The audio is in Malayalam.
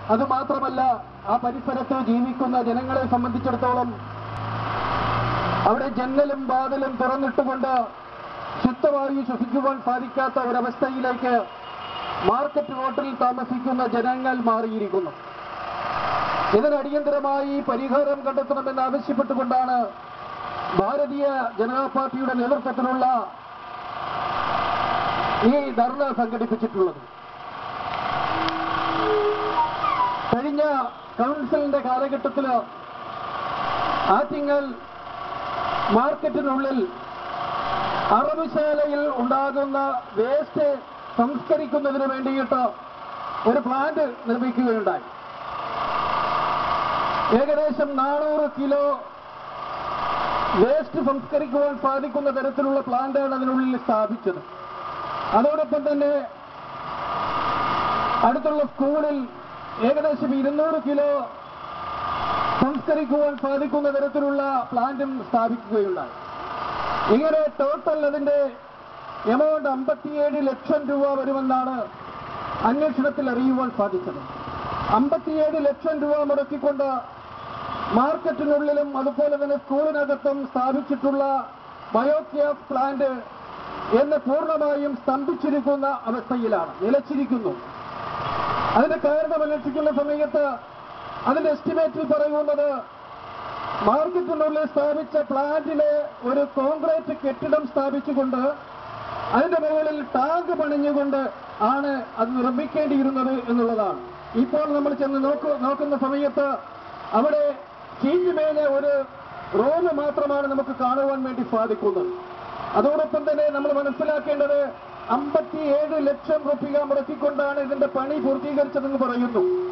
അത് മാത്രമല്ല ആ പരിസരത്ത് ജീവിക്കുന്ന ജനങ്ങളെ സംബന്ധിച്ചിടത്തോളം അവിടെ ജനലും വാതിലും തുറന്നിട്ടുകൊണ്ട് ശുദ്ധവായു ശ്വസിക്കുവാൻ സാധിക്കാത്ത ഒരവസ്ഥയിലേക്ക് മാർക്കറ്റ് റോട്ടിൽ താമസിക്കുന്ന ജനങ്ങൾ മാറിയിരിക്കുന്നു ഇതിന് അടിയന്തരമായി പരിഹാരം കണ്ടെത്തണമെന്ന് ആവശ്യപ്പെട്ടുകൊണ്ടാണ് ഭാരതീയ ജനതാ പാർട്ടിയുടെ നേതൃത്വത്തിലുള്ള ഈ ധർണ സംഘടിപ്പിച്ചിട്ടുള്ളത് കഴിഞ്ഞ കൗൺസിലിന്റെ കാലഘട്ടത്തിൽ ആറ്റിങ്ങൽ മാർക്കറ്റിനുള്ളിൽ അറവുശാലയിൽ ഉണ്ടാകുന്ന വേസ്റ്റ് സംസ്കരിക്കുന്നതിന് വേണ്ടിയിട്ട് ഒരു പ്ലാന്റ് നിർമ്മിക്കുകയുണ്ടായി ഏകദേശം നാനൂറ് കിലോ വേസ്റ്റ് സംസ്കരിക്കുവാൻ സാധിക്കുന്ന തരത്തിലുള്ള പ്ലാന്റാണ് അതിനുള്ളിൽ സ്ഥാപിച്ചത് അതോടൊപ്പം തന്നെ അടുത്തുള്ള സ്കൂളിൽ ഏകദേശം ഇരുന്നൂറ് കിലോ സംസ്കരിക്കുവാൻ സാധിക്കുന്ന തരത്തിലുള്ള പ്ലാന്റും സ്ഥാപിക്കുകയുണ്ടായി ഇങ്ങനെ ടോട്ടൽ അതിന്റെ എമൗണ്ട് അമ്പത്തിയേഴ് ലക്ഷം രൂപ വരുമെന്നാണ് അന്വേഷണത്തിൽ അറിയുവാൻ സാധിച്ചത് അമ്പത്തിയേഴ് ലക്ഷം രൂപ മുടക്കിക്കൊണ്ട് മാർക്കറ്റിനുള്ളിലും അതുപോലെ തന്നെ സ്കൂളിനകത്തും സ്ഥാപിച്ചിട്ടുള്ള ബയോഗ്യാസ് പ്ലാന്റ് എന്ന് പൂർണ്ണമായും സ്തംഭിച്ചിരിക്കുന്ന അവസ്ഥയിലാണ് നിലച്ചിരിക്കുന്നു അതിന്റെ കാരണം അന്വേഷിക്കുന്ന സമയത്ത് അതിന്റെ എസ്റ്റിമേറ്റിൽ പറയുന്നത് മാർക്കറ്റിനുള്ളിൽ സ്ഥാപിച്ച പ്ലാന്റിലെ ഒരു കോൺക്രീറ്റ് കെട്ടിടം സ്ഥാപിച്ചുകൊണ്ട് അതിന്റെ മുകളിൽ ടാങ്ക് പണിഞ്ഞുകൊണ്ട് ആണ് അത് നിർമ്മിക്കേണ്ടിയിരുന്നത് എന്നുള്ളതാണ് ഇപ്പോൾ നമ്മൾ ചെന്ന് നോക്കു നോക്കുന്ന സമയത്ത് അവിടെ ചീഞ്ഞുമേഞ്ഞ ഒരു റോഡ് മാത്രമാണ് നമുക്ക് കാണുവാൻ വേണ്ടി സാധിക്കുന്നത് അതോടൊപ്പം തന്നെ നമ്മൾ മനസ്സിലാക്കേണ്ടത് അമ്പത്തിയേഴ് ലക്ഷം റുപ്യ മുടക്കിക്കൊണ്ടാണ് ഇതിന്റെ പണി പൂർത്തീകരിച്ചതെന്ന് പറയുന്നു